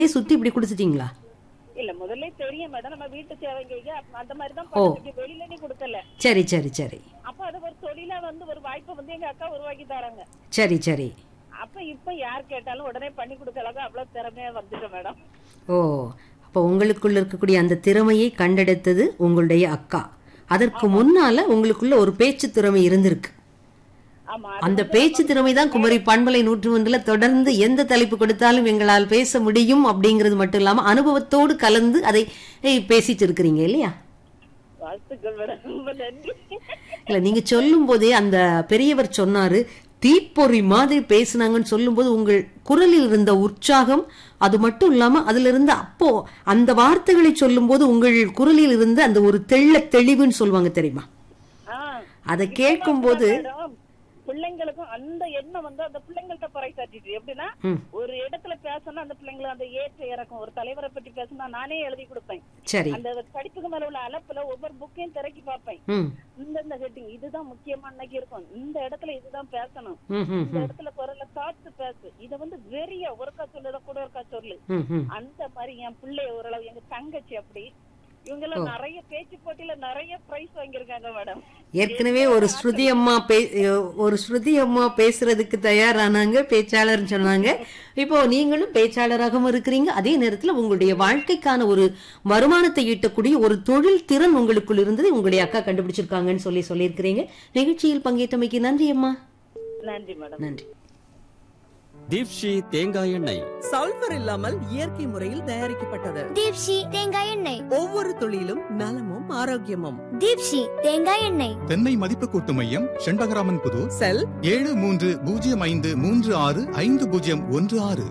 சுத்தி இப்படி குடுத்துட்டீங்களா இல்ல முதல்ல தெரியும் மேடம் நம்ம வீட்டு தேவைங்க அந்த மாதிரி தான் ஓ. பண்றதுக்கு வெளியில நீ கொடுக்கல சரி சரி சரி அப்ப அது ஒரு தொழிலா வந்து ஒரு வாய்ப்பை வந்து எங்க அக்கா உருவாக்கி தராங்க சரி சரி அப்ப இப்ப யார் கேட்டாலும் உடனே பண்ணி கொடுக்க அளவுக்கு அவ்வளவு திறமையா வந்துட்டோம் மேடம் ஓ அப்போ உங்களுக்குள்ள இருக்கக்கூடிய அந்த திறமையை கண்டெடுத்தது உங்களுடைய அக்கா அதற்கு முன்னால உங்களுக்குள்ள ஒரு பேச்சு திறமை இருந்திருக்கு ஆமா அந்த பேச்சு திறமை தான் குமரி பண்பலை நூற்று ஒன்றுல தொடர்ந்து எந்த தலைப்பு கொடுத்தாலும் எங்களால் பேச முடியும் அப்படிங்கிறது மட்டும் இல்லாம அனுபவத்தோடு கலந்து அதை ஏய், பேசிட்டு இருக்கிறீங்க இல்லையா வாழ்த்துக்கள் மேடம் ரொம்ப நன்றி இல்ல நீங்க சொல்லும் போதே அந்த பெரியவர் சொன்னாரு தீப்பொறி மாதிரி பேசுனாங்கன்னு சொல்லும்போது உங்கள் குரலில் இருந்த உற்சாகம் அது மட்டும் இல்லாம அதுல இருந்த அப்போ அந்த வார்த்தைகளை சொல்லும்போது உங்கள் குரலில் இருந்த அந்த ஒரு தெள்ள தெளிவுன்னு சொல்லுவாங்க தெரியுமா ஆ, அதை கேட்கும்போது மேடம், பிள்ளைங்களுக்கும் அந்த எண்ணம் வந்து அந்த பிள்ளைங்கள்ட்ட பறைசாட்டிட்டு எப்படின்னா ம். ஒரு இடத்துல பேசணும் அந்த பிள்ளைங்களுக்கு அந்த ஏற்ற இறக்கும் ஒரு தலைவரை பற்றி பேசணும்னா நானே எழுதி கொடுப்பேன் சரி அந்த படிப்புக்கு மேல உள்ள அலப்புல ஒவ்வொரு புக்கையும் திறக்கி பார்ப்பேன் ம் இந்த இந்த ஹெட்டிங் இதுதான் முக்கியமா இன்னைக்கு இருக்கும் இந்த இடத்துல இதுதான் பேசணும் ம் ம் இந்த இடத்துல குரல்ல காத்து பேசு இத வந்து வெறியா ஒருக்கா சொல்லுத கூட ஒருக்கா சொல்லு ம் ம் அந்த மாதிரி என் பிள்ளை ஓரளவு எங்க தங்கச்சி அப்படி இவங்க எல்லாம் நிறைய பேச்சு போட்டியில நிறைய பிரைஸ் வாங்கியிருக்காங்க மேடம் ஏற்கனவே ஒரு ஸ்ருதி அம்மா பே ஒரு ஸ்ருதி அம்மா பேசுறதுக்கு தயாரானாங்க பேச்சாளர்னு சொன்னாங்க இப்போ நீங்களும் பேச்சாளராகவும் இருக்கிறீங்க அதே நேரத்துல உங்களுடைய வாழ்க்கைக்கான ஒரு வருமானத்தை ஈட்டக்கூடிய ஒரு தொழில் திறன் உங்களுக்குள் இருந்தது உங்களுடைய அக்கா கண்டுபிடிச்சிருக்காங்கன்னு சொல்லி சொல்லியிருக்கிறீங்க நிகழ்ச்சியில் பங்கேற்றமைக்கு நன்றி அம்மா நன்றி மேடம் நன்றி தீப்ஷி தேங்காய் எண்ணெய் சல்பர் இல்லாமல் இயற்கை முறையில் தயாரிக்கப்பட்டது தீப்ஷி தேங்காய் எண்ணெய் ஒவ்வொரு துளியிலும் நலமும் ஆரோக்கியமும் தீப்ஷி தேங்காய் எண்ணெய் தென்னை மதிப்பு கூட்டு மையம் செண்பகராமன் புதூர் செல் ஏழு மூன்று பூஜ்ஜியம் ஐந்து மூன்று ஆறு ஐந்து பூஜ்ஜியம் ஒன்று ஆறு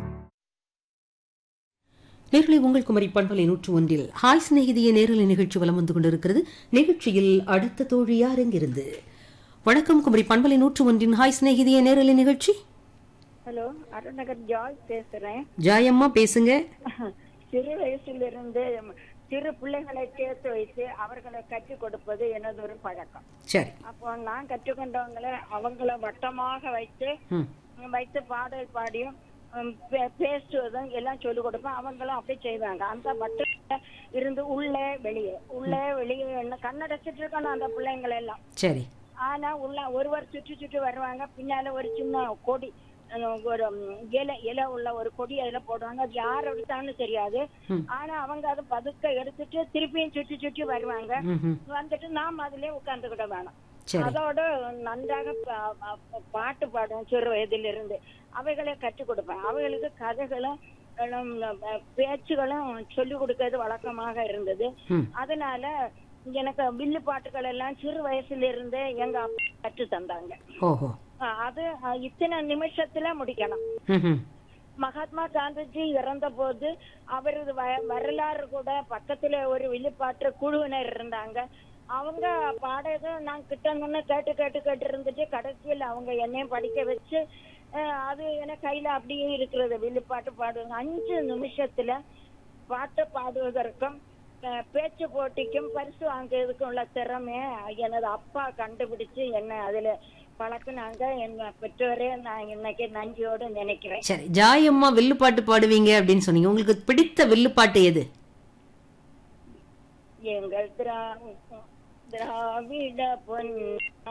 நேரலை உங்கள் குமரி பண்பலை நூற்று ஒன்றில் ஹாய் சிநேகிதிய நேரலை நிகழ்ச்சி வலம் வந்து கொண்டிருக்கிறது நிகழ்ச்சியில் அடுத்த தோழி யார் எங்கிருந்து வணக்கம் குமரி பண்பலை நூற்று ஒன்றின் ஹாய் சிநேகிதிய நேரலை நிகழ்ச்சி ஹலோ அருணகர் ஜாய் பேசுறேன் ஜாயம்மா பேசுங்க சிறு வயசுல இருந்து சிறு பிள்ளைகளை சேர்த்து வைத்து அவர்களை கற்றுக் கொடுப்பது எனது ஒரு பழக்கம் சரி அப்போ நான் கற்றுக்கொண்டவங்களை அவங்கள வட்டமாக வைத்து ம் வைத்து பாடல் பாடியும் உம், பே- பேசுவதும் எல்லாம் சொல்லிக் கொடுப்பேன் அவங்களும் அப்படி செய்வாங்க அந்த வட்டத்துல இருந்து உள்ளே வெளியே உள்ளே வெளியே என்ன கண்ணடைச்சிட்டு இருக்கணும் அந்த பிள்ளைங்களை எல்லாம் சரி ஆனா உள்ள ஒருவர் சுற்றி சுற்றி வருவாங்க பின்னால ஒரு சின்ன கொடி அஹ் ஒரு ம், இலை இலை உள்ள ஒரு கொடி அதுல போடுவாங்க அது யார் எடுத்தான்னு தெரியாது ம். ஆனா அவங்க அதை பதுக்க எடுத்துட்டு திருப்பியும் சுற்றி சுற்றி வருவாங்க ம் ம் வந்துட்டு நாம் அதுலயே உட்கார்ந்துக்கிட வேணும் சரி அதோட நன்றாக பா- பா- பாட்டு பாடுவேன் சிறு வயதிலிருந்து அவைகளை கற்றுக் கொடுப்பேன் அவைகளுக்கு கதைகளும் எல்லாம், அஹ், பேச்சுகளும் சொல்லிக் கொடுக்கிறது வழக்கமாக இருந்தது ம். அதனால எனக்கு வில்லு பாட்டுகள் எல்லாம் சிறு வயசுல இருந்தே எங்க அப்பா கற்று தந்தாங்க ஓஹோ அஹ், அது அஹ், இத்தனை நிமிஷத்துல முடிக்கணும் ம் ம் மகாத்மா காந்திஜி இறந்த போது அவரது வ- வரலாறு கூட பக்கத்துல ஒரு வில்லுப்பாட்டு குழுவினர் இருந்தாங்க அவங்க பாடது நான் கிட்ட நின்னு கேட்டு கேட்டு கேட்டு இருந்துட்டு கடைசியில் அவங்க என்னையும் படிக்க வச்சு அஹ், அது எனக்கு கையில அப்படியே இருக்கிறது வில்லுப்பாட்டு பாடுவாங்க அஞ்சு நிமிஷத்துல பாட்டு பாடுவதற்கும் அஹ், பேச்சு போட்டிக்கும் பரிசு வாங்குறதுக்கும் உள்ள திறமைய எனது அப்பா கண்டுபிடிச்சு என்ன அதுல பழக்குனாங்க என் பெற்றோரே நான் இன்னைக்கு நன்றியோடு நினைக்கிறேன் சரி ஜாயம்மா வில்லுப்பாட்டு பாடுவீங்க அப்படின்னு சொன்னீங்க உங்களுக்கு பிடித்த வில்லுப்பாட்டு எது எங்கள் திரா திராவிட பொன்